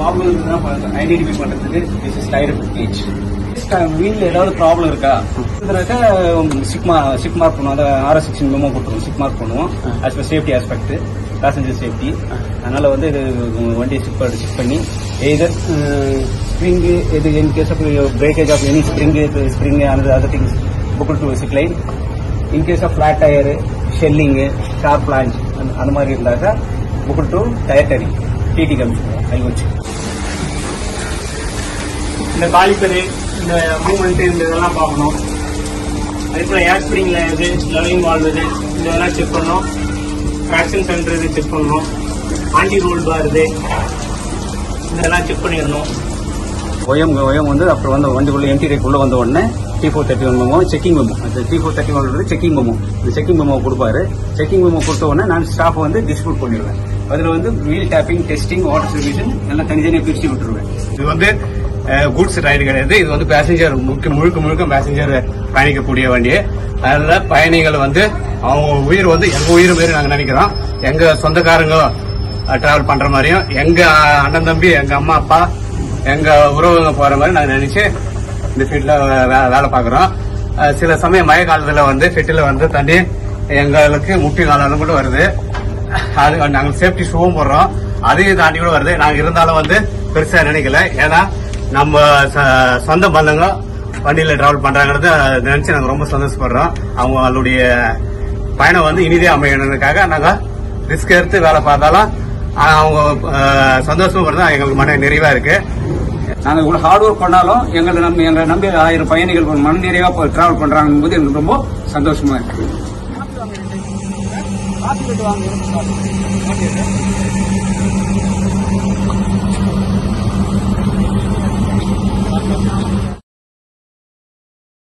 problem identify பண்றதுக்கு this is tyre gauge வீல்ல ஏதாவது ப்ராப்ளம் இருக்கா சிக் சிக் மார்க் பண்ணுவோம் அந்த ஆர்எஸ் சிக்ஸ்டின் மெமோ கொடுத்துருவோம் சிக் மார்க் பண்ணுவோம் as per safety aspect passenger safety அதனால வந்து இது வண்டி சிக் சிக் பண்ணி எய்தர் ஸ்ப்ரிங் இது in case of breakage of any spring spring அந்த other things book to sick line in case of flat tyre shelling sharp launch அந்த மாதிரி இருந்தாக்கா book to tyre turning DD commission அது வச்சு இந்த காலிப்பரு இந்த மூமெண்ட் இந்த இதெல்லாம் பார்க்கணும் அதுக்கப்புறம் ஏர் ஸ்ப்ரிங்ல இது லெவலிங் வால்வ் இது இந்த இதெல்லாம் செக் பண்ணணும் ட்ராக்ஷன் சென்டர் இது செக் பண்ணணும் ஆன்டி ரோல் பார் இது இதெல்லாம் செக் பண்ணிடணும் ஒயம் ஒயம் வந்து அப்புறம் வந்து வண்டிக்குள்ள எம்டி ரேக்குள்ள வந்த உடனே T four thirty one memo checking memo அந்த T four thirty one checking memo இந்த செக்கிங் மெமோ கொடுப்பாரு செக்கிங் மெமோ கொடுத்த உடனே நான் ஸ்டாஃப் வந்து டிஸ்ட்ரிபியூட் பண்ணிடுவேன் அதுல வந்து wheel tapping testing water servicing எல்லாம் தனித்தனியாக பிரிச்சு விட்டுருவேன் இது வந்து குட்ஸ் ரைடு கிடையாது இது வந்து பேசஞ்சர் முழுக்க முழுக்க முழுக்க பேசஞ்சர் பயணிக்கக்கூடிய வண்டி அதனால பயணிகள் வந்து அவங்க உயிர் வந்து எங்க உயிர் மாரி நாங்க நினைக்கிறோம் எங்க சொந்தக்காரங்க டிராவல் பண்ற மாதிரியும் எங்க அண்ணன் தம்பி எங்க அம்மா அப்பா எங்க உறவுங்க போற மாதிரி நாங்க நினைச்சு இந்த ஃபீல்ட்ல வேலை பார்க்கறோம் அஹ் சில சமயம் மழை காலத்துல வந்து ஃபெட்டில் வந்து தண்ணி எங்களுக்கு முட்டி காலம் கூட வருது அது நாங்க சேஃப்டி ஷூவும் போடுறோம் அதையும் தாண்டி கூட வருது நாங்க இருந்தாலும் வந்து பெருசா நினைக்கல ஏன்னா நம்ம ச- சொந்த பந்தங்க வண்டியில டிராவல் பண்றாங்கிறது நினைச்சு நாங்க ரொம்ப சந்தோஷப்படுறோம் அவங்களுடைய பயணம் வந்து இனிதே அமையணுக்காக நாங்க ரிஸ்க் எடுத்து வேலை பார்த்தாலும் ஆஹ் அவங்க ஆஹ் சந்தோஷமா இருந்தா எங்களுக்கு மன நிறைவா இருக்கு நாங்க இவ்வளவு ஹார்ட் ஒர்க் பண்ணாலும் எங்களை நம்ம எங்களை நம்பி ஆயிரம் பயணிகள் மன நிறைவா டிராவல் பண்றாங்க போது எனக்கு ரொம்ப சந்தோஷமா இருக்கு